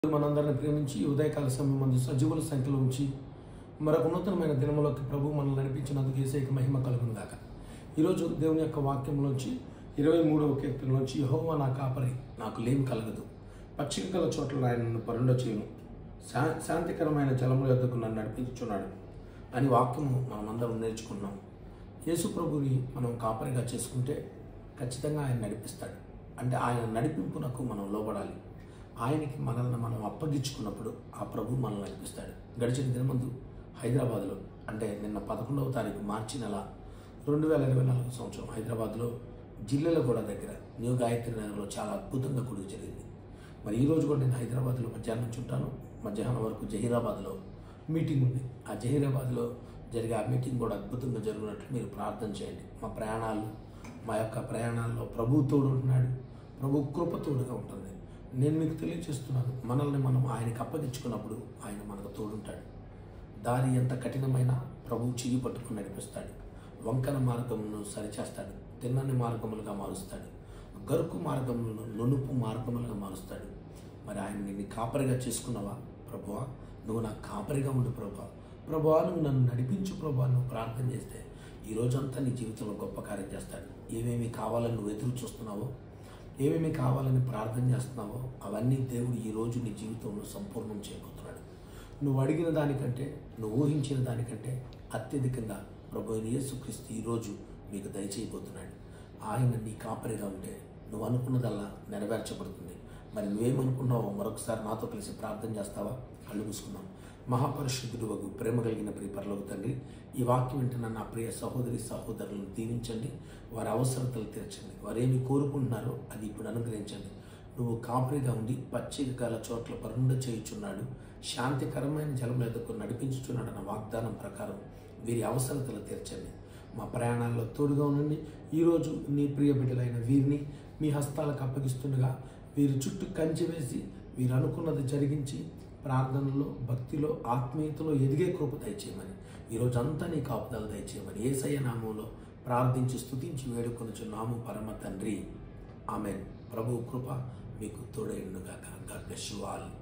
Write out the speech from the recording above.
మనందరిని ప్రేమించి ఈ ఉదయకాల సమయం మందు సజీవుల సంఖ్యలో ఉంచి మరొక నూతనమైన దినములోకి ప్రభు మనల్ని నడిపించినందుకు ఏసైక మహిమ కలుగును గాక ఈరోజు దేవుని యొక్క వాక్యంలోంచి ఇరవై మూడవ కీర్తనలోంచి యహోవా నా కాపరి నాకు లేమి కలగదు పచ్చిక గల చోట్ల ఆయన నన్ను పరుండ చేయను శా శాంతికరమైన జలముల యొద్దకు నన్ను నడిపించుచున్నాడు అని వాక్యము మనమందరం నేర్చుకున్నాం యేసు ప్రభుని మనం కాపరిగా చేసుకుంటే ఖచ్చితంగా ఆయన నడిపిస్తాడు అంటే ఆయన నడిపింపునకు మనం లోబడాలి ఆయనకి మనల్ని మనం అప్పగించుకున్నప్పుడు ఆ ప్రభు మనల్ని నడిపిస్తాడు గడిచిన దినమందు హైదరాబాద్లో అంటే నిన్న పదకొండవ తారీఖు మార్చి నెల రెండు వేల ఇరవై నాలుగు సంవత్సరం హైదరాబాద్లో జిల్లెలగూడ దగ్గర న్యూ గాయత్రి నగర్లో చాలా అద్భుతంగా కొడుకు జరిగింది మరి ఈ రోజు కూడా నేను హైదరాబాద్లో మధ్యాహ్నం నుంచి ఉంటాను మధ్యాహ్నం వరకు జహీరాబాద్లో మీటింగ్ ఉంది ఆ జహీరాబాద్లో జరిగే ఆ మీటింగ్ కూడా అద్భుతంగా జరిగినట్లు మీరు ప్రార్థన చేయండి మా ప్రయాణాలు మా యొక్క ప్రయాణాల్లో ప్రభు తోడు ఉంటున్నాడు ప్రభు కృప తోడుగా ఉంటుంది నేను మీకు తెలియజేస్తున్నాను మనల్ని మనం ఆయనకి అప్పగించుకున్నప్పుడు ఆయన మనకు తోడుంటాడు దారి ఎంత కఠినమైన ప్రభు చెయ్యి పట్టుకుని నడిపిస్తాడు వంకన మార్గములను సరిచేస్తాడు తిన్నని మార్గములుగా మారుస్తాడు గరుకు మార్గములను నునుపు మార్గములుగా మారుస్తాడు మరి ఆయన నిన్ను కాపరిగా చేసుకున్నావా ప్రభువా నువ్వు నాకు కాపరిగా ఉండు ప్రభా ప్రభువా నువ్వు నన్ను నడిపించు ప్రభా నువ్వు ప్రార్థన చేస్తే ఈ రోజంతా నీ జీవితంలో గొప్ప కార్యం చేస్తాడు ఏమేమి కావాలని నువ్వు ఎదురు చూస్తున్నావో ఏమేమి కావాలని ప్రార్థన చేస్తున్నావో అవన్నీ దేవుడు ఈ రోజు నీ జీవితంలో సంపూర్ణం చేయబోతున్నాడు నువ్వు అడిగిన దానికంటే నువ్వు ఊహించిన దానికంటే అత్యధికంగా ప్రభు అయిన యేసుక్రీస్తు ఈరోజు మీకు దయచేయబోతున్నాడు ఆయన నీ కాపరిగా ఉంటే నువ్వు అనుకున్నదల్లా నెరవేర్చబడుతుంది మరి నువ్వేమనుకున్నావో మరొకసారి నాతో కలిసి ప్రార్థన చేస్తావా కళ్ళు మూసుకుందాం మహాపరిశుద్ధుడు వగు ప్రేమ కలిగిన ప్రియ పరలోక తండ్రి ఈ వాక్యం వింటున్న నా ప్రియ సహోదరి సహోదరులను దీవించండి వారి అవసరతలు తీర్చండి వారు ఏమి కోరుకుంటున్నారో అది ఇప్పుడు అనుగ్రహించండి నువ్వు కాపరిగా ఉండి పచ్చిక గల చోట్ల పరుండ చేయుచున్నాడు శాంతికరమైన జలం ఎదుకు నడిపించుచున్నాడు అన్న వాగ్దానం ప్రకారం వీరి అవసరతలు తీర్చండి మా ప్రయాణాల్లో తోడుగా ఉండండి ఈరోజు నీ ప్రియ బిడ్డలైన వీరిని మీ హస్తాలకు అప్పగిస్తుండగా వీరి చుట్టూ కంచి వేసి వీరు అనుకున్నది జరిగించి ప్రార్థనలో భక్తిలో ఆత్మీయతలో ఎదిగే కృప దయచేయమని ఈరోజు అంతా నీ కాపుదల దయచేయమని ఏసయ్య నామంలో ప్రార్థించి స్తుతించి వేడుకొనుచు నాము పరమ తండ్రి ఆమెన్ ప్రభు కృప మీకు తోడైండుగాక గాడ్ బ్లెస్ యు ఆల్